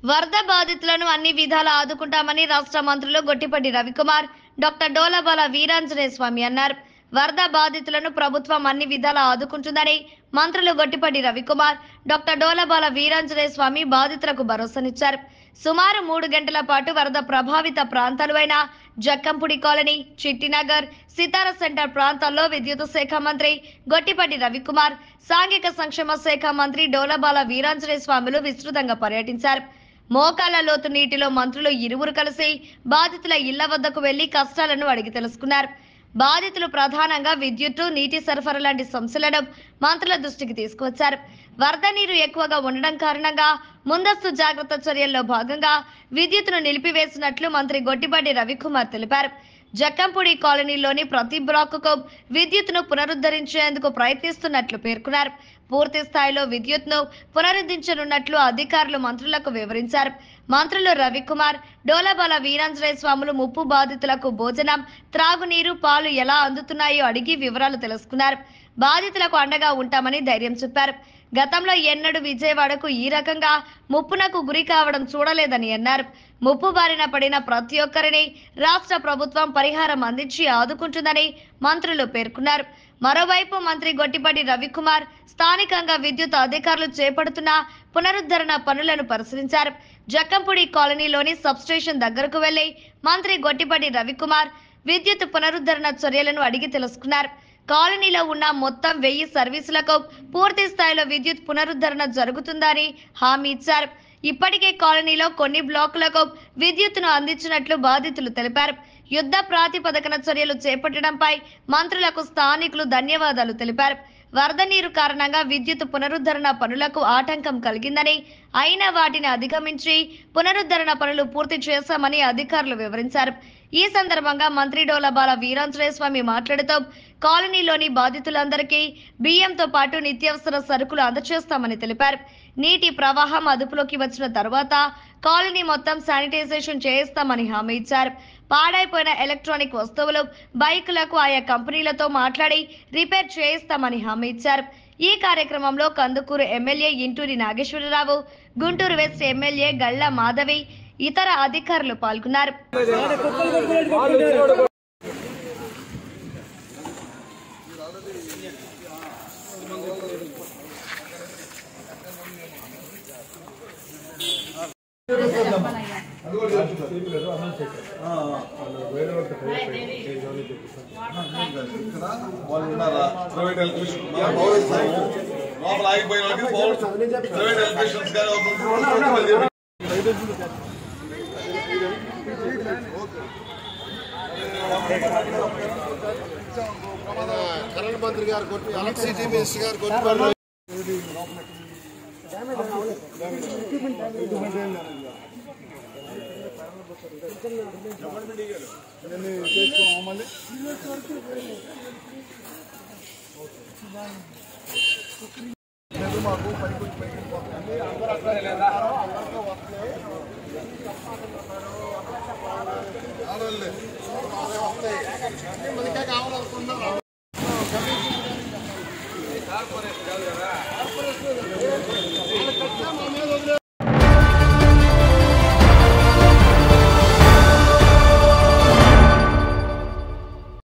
వరద బాధితులను అన్ని విధాలా ఆదుకుంటామని రాష్ట్ర మంత్రులు గొట్టిపట్టి రవికుమార్ డాక్టర్ డోలబాల వీరాంజనేయ స్వామి అన్నారు వరద బాధితులను ప్రభుత్వం అన్ని విధాలా ఆదుకుంటుందని మంత్రులు గొట్టిపట్టి రవికుమార్ డాక్టర్ డోలబాల వీరాంజనేయ స్వామి బాధితులకు భరోసానిచ్చారు సుమారు మూడు గంటల పాటు వరద ప్రభావిత ప్రాంతాలు అయిన జక్కంపుడి కాలనీ చిట్టినగర్ సితార సెంటర్ ప్రాంతాల్లో విద్యుత్ శాఖ మంత్రి గొట్టిపట్టి రవికుమార్ సాంఘిక సంక్షేమ శాఖ మంత్రి డోలబాల వీరాంజనేయ స్వాములు విస్తృతంగా పర్యటించారు మోకాల లోతు నీటిలో మంత్రులు ఇరువురు కలిసి బాధితుల ఇళ్ల వద్దకు వెళ్లి కష్టాలను అడిగి తెలుసుకున్నారు బాధితులు ప్రధానంగా విద్యుత్తు నీటి సరఫరా లాంటి సమస్యలను మంత్రుల దృష్టికి తీసుకువచ్చారు వరద నీరు ఎక్కువగా ఉండడం కారణంగా ముందస్తు జాగ్రత్త చర్యల్లో భాగంగా విద్యుత్తును నిలిపివేసినట్లు మంత్రి గొట్టిపాటి రవికుమార్ తెలిపారు జక్కంపూడి కాలనీలోని ప్రతి బ్లాకుకు విద్యుత్తును పునరుద్ధరించేందుకు ప్రయత్నిస్తున్నట్లు పేర్కొన్నారు పూర్తి స్థాయిలో విద్యుత్ను పునరుద్ధరించనున్నట్లు అధికారులు మంత్రులకు వివరించారు మంత్రులు రవికుమార్ డోలబాల వీరాంజనేయ స్వాములు ముప్పు బాధితులకు భోజనం త్రాగునీరు పాలు ఎలా అందుతున్నాయో అడిగి వివరాలు తెలుసుకున్నారు బాధితులకు అండగా ఉంటామని ధైర్యం చెప్పారు గతంలో ఎన్నడూ విజయవాడకు ఈ రకంగా ముప్పునకు గురి కావడం చూడలేదని అన్నారు ముప్పు బారిన పడిన ప్రతి ఒక్కరిని రాష్ట్ర ప్రభుత్వం పరిహారం అందించి ఆదుకుంటుందని మంత్రులు పేర్కొన్నారు మరోవైపు మంత్రి గొట్టిపాటి రవికుమార్ స్థానికంగా విద్యుత్ అధికారులు చేపడుతున్న పునరుద్ధరణ పనులను పరిశీలించారు జక్కంపూడి కాలనీలోని సబ్స్టేషన్ దగ్గరకు వెళ్లి మంత్రి గొట్టిపాటి రవికుమార్ విద్యుత్ పునరుద్ధరణ చర్యలను అడిగి తెలుసుకున్నారు కాలనీలో ఉన్న మొత్తం వెయ్యి సర్వీసులకు పూర్తి స్థాయిలో విద్యుత్ పునరుద్ధరణ జరుగుతుందని హామీ ఇచ్చారు ఇప్పటికే కాలనీలో కొన్ని బ్లాకులకు విద్యుత్తును అందించినట్లు బాధితులు తెలిపారు యుద్ధ ప్రాతిపదికన చర్యలు చేపట్టడంపై మంత్రులకు స్థానికులు ధన్యవాదాలు తెలిపారు వరద నీరు కారణంగా విద్యుత్ పునరుద్ధరణ పనులకు ఆటంకం కలిగిందని అయినా వాటిని అధిగమించి పునరుద్ధరణ పనులు పూర్తి చేశామని అధికారులు వివరించారు ఈ సందర్భంగా మంత్రి డోలబాల వీరాంజనేయ స్వామి మాట్లాడుతూ కాలనీలోని బాధితులందరికీ బియ్యంతో పాటు నిత్యావసర సరుకులు అందజేస్తామని తెలిపారు నీటి ప్రవాహం అదుపులోకి వచ్చిన తర్వాత కాలనీ మొత్తం శానిటైజేషన్ చేయిస్తామని హామీ ఇచ్చారు పాడైపోయిన ఎలక్ట్రానిక్ వస్తువులు బైకులకు ఆయా కంపెనీలతో మాట్లాడి రిపేర్ చేయిస్తామని హామీ ఇచ్చారు ఈ కార్యక్రమంలో Kandukur MLA Inturi Nageswararao Guntur west MLA Galla Madhavi ఇతర అధికారులు పాల్గొన్నారు వాళ్ళు ఉన్నారా ప్రైవేట్ ఎలక్ట్రిషియన్ లోపల ఆగిపోయిన వాళ్ళకి పౌ- ప్రైవేట్ ఎలక్ట్రిషియన్స్ గానీ ఒక కరెంట్ మంత్రి గారు కొట్టి ఎలక్ట్రిసిటీ మినిస్టర్ గారు కొట్టి మనకే కావాలనుకున్నాం వాళ్ళకి కట్టినా మనం